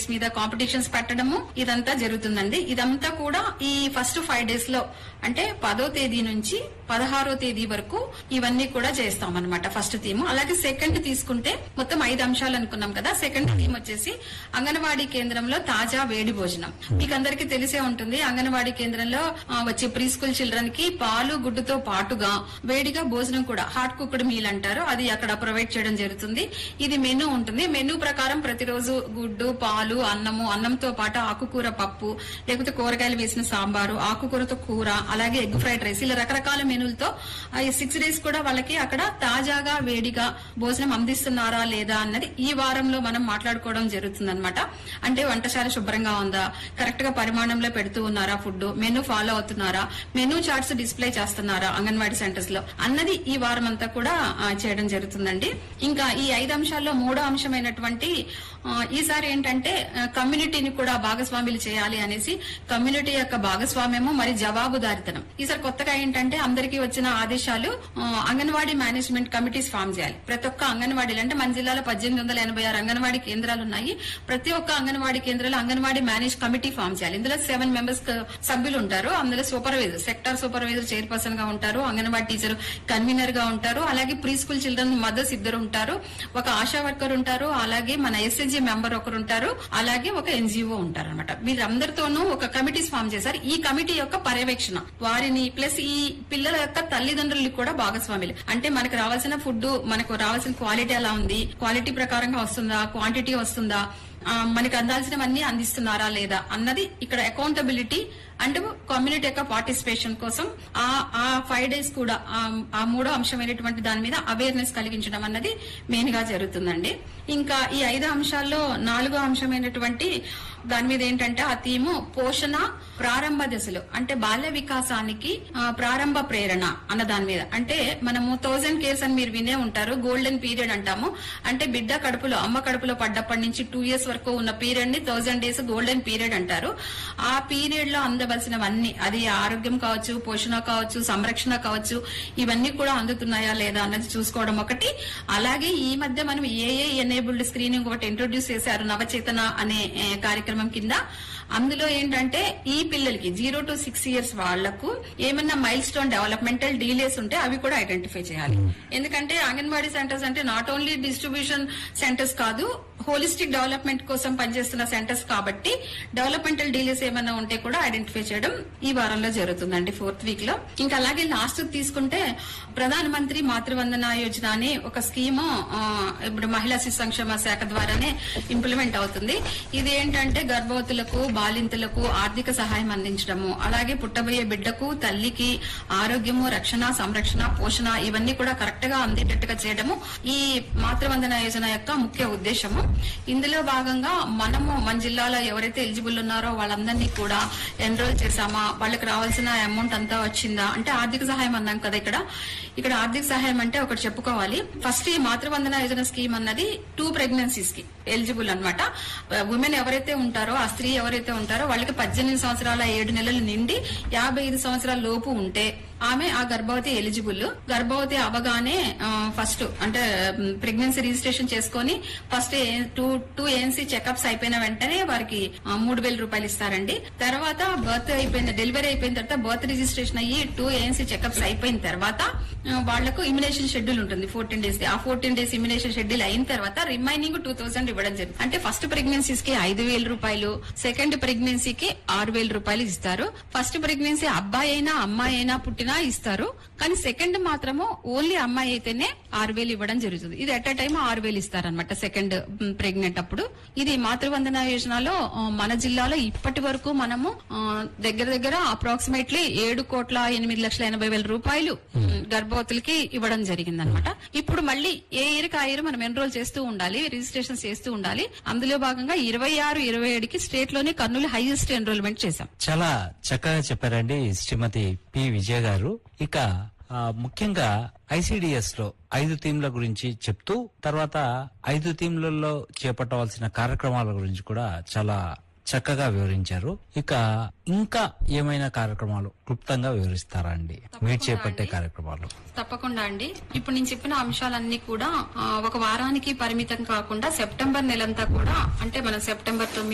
base మీద competitions పెట్టడము ఇదంతా జరుగుతుందండి ఇదంతా కూడా ఈ ఫస్ట్ ఫైవ్ డేస్ లో అంటే పదో తేదీ నుంచి పదహారో తేదీ వరకు ఇవన్నీ కూడా చేస్తాం అనమాట ఫస్ట్ థీమ్ అలాగే సెకండ్ తీసుకుంటే మొత్తం ఐదు అంశాలు అనుకున్నాం కదా సెకండ్ థీమ్ వచ్చేసి అంగన్వాడీ కేంద్రంలో తాజా వేడి భోజనం మీకు అందరికీ తెలిసే ఉంటుంది అంగన్వాడీ కేంద్రంలో ఆ, వచ్చే ప్రీ స్కూల్ చిల్డ్రన్ కి పాలు గుడ్డుతో పాటుగా వేడిగా భోజనం కూడా హాట్ కుక్డ్ మీల్ అంటారు అది అక్కడ ప్రొవైడ్ చేయడం జరుగుతుంది ఇది మెనూ ఉంటుంది మెనూ ప్రకారం ప్రతిరోజు గుడ్డు పాలు అన్నము అన్నంతో పాటు ఆకుకూర పప్పు లేకపోతే కూరగాయలు వేసిన సాంబారు ఆకుకూరతో కూర అలాగే ఎగ్ ఫ్రైడ్ రైస్ ఇలా రకరకాల మెనూలతో ఆ, ఈ సిక్స్ డేస్ కూడా వాళ్ళకి అక్కడ తాజాగా వేడిగా భోజనం అందిస్తున్నారా లేదా అన్నది ఈ వారంలో మనం మాట్లాడుకోవడం జరుగుతుంది అంటే వంటశాల శుభ్రంగా ఉందా కరెక్ట్ గా పరిమాణంలో పెడుతూ ఉన్నారా ఫుడ్ మెనూ ఫాలో అవుతున్నారా మెనూ చార్ట్స్ డిస్ప్లే చేస్తున్నారా అంగన్వాడీ సెంటర్స్ లో అన్నది ఈ వారం అంతా కూడా ఆ, చేయడం జరుగుతుందండి ఇంకా ఈ ఐదు అంశాల్లో మూడో అంశమైనటువంటి ఆ, ఈసారి ఏంటంటే ఆ, కమ్యూనిటీని కూడా భాగస్వాములు చేయాలి అనేసి కమ్యూనిటీ యొక్క భాగస్వామ్యము మరి జవాబుదారితనం ఈసారి కొత్తగా ఏంటంటే అందరికీ వచ్చిన ఆదేశాలు ఆ, అంగన్వాడీ మేనేజ్మెంట్ కమిటీస్ ఫామ్ చేయాలి ప్రతి ఒక్క అంగన్వాడీలు అంటే మన జిల్లాలో పద్దెనిమిది వందల ఎనభై ఆరు అంగన్వాడీ కేంద్రాలు ఉన్నాయి ప్రతి ఒక్క అంగన్వాడీ కేంద్రాలు అంగన్వాడీ మేనేజ్ కమిటీ ఫామ్ చేయాలి ఇందులో సెవెన్ మెంబర్స్ సభ్యులు ఉంటారు అందులో సూపర్వైజర్ సెక్టార్ సూపర్వైజర్ చైర్పర్సన్ గా ఉంటారు అంగన్వాడీ టీచర్ కన్వీనర్ గా ఉంటారు అలాగే ప్రీ స్కూల్ చిల్డ్రన్ మదర్స్ ఇద్దరు ఉంటారు ఒక ఆశా వర్కర్ ఉంటారు అలాగే మన ఎస్ఎన్జి మెంబర్ ఒకరు ఉంటారు అలాగే ఒక ఎన్జిఓ ఉంటారు అనమాట వీళ్ళందరితోనూ ఒక కమిటీస్ ఫామ్ చేశారు ఈ కమిటీ యొక్క పర్యవేక్షణ వారిని ప్లస్ ఈ పిల్లల యొక్క తల్లిదండ్రులు కూడా భాగస్వాములు అంటే మనకు రావాల్సిన ఫుడ్ మనకు రావాల్సిన క్వాలిటీ ఎలా ఉంది క్వాలిటీ ప్రకారంగా వస్తుందా క్వాంటిటీ వస్తుందా ఆ, మనకి అందాల్సినవన్నీ అందిస్తున్నారా లేదా అన్నది ఇక్కడ అకౌంటబిలిటీ అండ్ కమ్యూనిటీ యొక్క పార్టిసిపేషన్ కోసం ఆ ఆ ఫైవ్ డేస్ కూడా ఆ- ఆ మూడో అంశమైనటువంటి దాని మీద అవేర్నెస్ కలిగించడం అన్నది మెయిన్ గా జరుగుతుందండి ఇంకా ఈ ఐదు అంశాల్లో నాలుగో అంశమైనటువంటి దాని మీద ఏంటంటే ఆ థీము పోషణ ప్రారంభ దశలు అంటే బాల్య వికాసానికి ఆ, ప్రారంభ ప్రేరణ అన్న దాని మీద అంటే మనము థౌజండ్ కేర్స్ అని మీరు వినే ఉంటారు గోల్డెన్ పీరియడ్ అంటాము అంటే బిడ్డ కడుపులో అమ్మ కడుపులో పడ్డప్పటి నుంచి టూ ఇయర్స్ వరకు ఉన్న పీరియడ్ ని థౌజండ్ డేస్ గోల్డెన్ పీరియడ్ అంటారు ఆ పీరియడ్ లో అందవలసినవన్నీ అది ఆరోగ్యం కావచ్చు పోషణ కావచ్చు సంరక్షణ కావచ్చు ఇవన్నీ కూడా అందుతున్నాయా లేదా అన్నది చూసుకోవడం ఒకటి అలాగే ఈ మధ్య మనం ఏఏ ఎనేబుల్డ్ స్క్రీనింగ్ ఒకటి ఇంట్రొడ్యూస్ చేశారు నవచేతన అనే ఏ, కార్యక్రమం కింద అందులో ఏంటంటే ఈ పిల్లలకి జీరో టు సిక్స్ ఇయర్స్ వాళ్లకు ఏమన్నా మైల్ స్టోన్ డెవలప్మెంటల్ డీలేస్ ఉంటే అవి కూడా ఐడెంటిఫై చేయాలి ఎందుకంటే అంగన్వాడీ సెంటర్స్ అంటే నాట్ ఓన్లీ డిస్ట్రిబ్యూషన్ సెంటర్స్ కాదు హోలిస్టిక్ డెవలప్మెంట్ కోసం పనిచేస్తున్న సెంటర్స్ కాబట్టి డెవలప్మెంటల్ డీలేస్ ఏమైనా ఉంటే కూడా ఐడెంటిఫై చేయడం ఈ వారంలో జరుగుతుందండి ఫోర్త్ వీక్ లో ఇంకా అలాగే లాస్ట్ తీసుకుంటే ప్రధాన మంత్రి మాతృవందన యోజన అని ఒక స్కీమ్ ఇప్పుడు మహిళా శిశు సంక్షేమ శాఖ ద్వారానే ఇంప్లిమెంట్ అవుతుంది ఇది ఏంటంటే గర్భవతులకు బాలింతలకు ఆర్థిక సహాయం అందించడము అలాగే పుట్టబోయే బిడ్డకు తల్లికి ఆరోగ్యము రక్షణ సంరక్షణ పోషణ ఇవన్నీ కూడా కరెక్ట్ గా అందేటట్టుగా చేయడము ఈ మాతృవందన యోజన యొక్క ముఖ్య ఉద్దేశము ఇందులో భాగంగా మనము మన జిల్లాలో ఎవరైతే ఎలిజిబుల్ ఉన్నారో వాళ్ళందరినీ కూడా ఎన్రోల్ చేశామా వాళ్ళకి రావాల్సిన అమౌంట్ అంతా వచ్చిందా అంటే ఆర్థిక సహాయం అన్నాం కదా ఇక్కడ ఇక్కడ ఆర్థిక సహాయం అంటే ఒకటి చెప్పుకోవాలి ఫస్ట్ ఈ మాతృవందన యోజన స్కీమ్ అన్నది టూ ప్రెగ్నెన్సీస్ కి ఎలిజిబుల్ అనమాట ఉమెన్ ఎవరైతే ఉంటారో ఆ స్త్రీ ఎవరైతే ఉంటారో వాళ్ళకి పద్దెనిమిది సంవత్సరాల ఏడు నెలలు నిండి యాభై ఐదు సంవత్సరాల లోపు ఉంటే ఆమె ఆ గర్భవతి ఎలిజిబుల్ గర్భవతి అవగానే ఫస్ట్ అంటే ప్రెగ్నెన్సీ రిజిస్ట్రేషన్ చేసుకొని first two two ANC checkups అయిపోయిన వెంటనే వారికి ఆ, మూడు వేల రూపాయలు ఇస్తారండి తర్వాత బర్త్ అయిపోయిన డెలివరీ అయిపోయిన తర్వాత బర్త్ రిజిస్ట్రేషన్ అయ్యి టూ ఏఎన్సీ చెకప్స్ అయిపోయిన తర్వాత ఆ, వాళ్లకు ఇమ్యునేషన్ షెడ్యూల్ ఉంటుంది ఫోర్టీన్ డేస్ ఆ ఫోర్టీన్ డేస్ ఇమ్యునేషన్ షెడ్యూల్ అయిన తర్వాత రిమైనింగ్ టూ థౌసండ్ ఇవ్వడం జరుగుతుంది అంటే ఫస్ట్ ప్రెగ్నెన్సీస్ కి ఐదు వేల రూపాయలు సెకండ్ ప్రెగ్నెన్సీకి ఆరు వేల రూపాయలు ఇస్తారు ఫస్ట్ ప్రెగ్నెన్సీ అబ్బాయి అయినా అమ్మాయి అయినా పుట్టినా ఇస్తారు కానీ సెకండ్ మాత్రము ఓన్లీ అమ్మాయి అయితేనే ఆరు వేలు ఇవ్వడం జరుగుతుంది ఇది ఎట్ అ టైం ఆరు వేలు ఇస్తారనమాట సెకండ్ ప్రెగ్నెంట్ అప్పుడు ఇది మాతృవందన యోజనలో ఆ, మన జిల్లాలో ఇప్పటి వరకు మనము ఆ, దగ్గర దగ్గర అప్రాక్సిమేట్లీ ఏడు కోట్ల ఎనిమిది లక్షల ఎనభై వేల రూపాయలు ఉమ్, గర్భవతులకి ఇవ్వడం జరిగిందనమాట ఇప్పుడు మళ్ళీ ఏ ఇయర్ ఆ ఇయర్ మనం ఎన్రోల్ చేస్తూ ఉండాలి రిజిస్ట్రేషన్ చేస్తూ ఉండాలి అందులో భాగంగా ఇరవై ఆరు ఇరవై ఏడుకి స్టేట్ లోనే కర్నూలు హైయెస్ట్ ఎన్రోల్మెంట్ చేశాం చాలా చక్కగా చెప్పారండి శ్రీమతి పి విజయ గారు ఇక ఆ, ముఖ్యంగా ఐసిడిఎస్ లో ఐదు థీమ్ల గురించి చెప్తూ తర్వాత ఐదు థీమ్లలో చేపట్టవలసిన కార్యక్రమాల గురించి కూడా చాలా చక్కగా వివరించారు ఇక ఇంకా ఏమైనా కార్యక్రమాలు క్లుప్తంగా వివరిస్తారా అండి మీరు చేపట్టే కార్యక్రమాలు తప్పకుండా అండి ఇప్పుడు నేను చెప్పిన అంశాలన్నీ కూడా ఆ, ఒక వారానికి పరిమితం కాకుండా సెప్టెంబర్ నెలంతా కూడా అంటే మనం సెప్టెంబర్ తొమ్మిది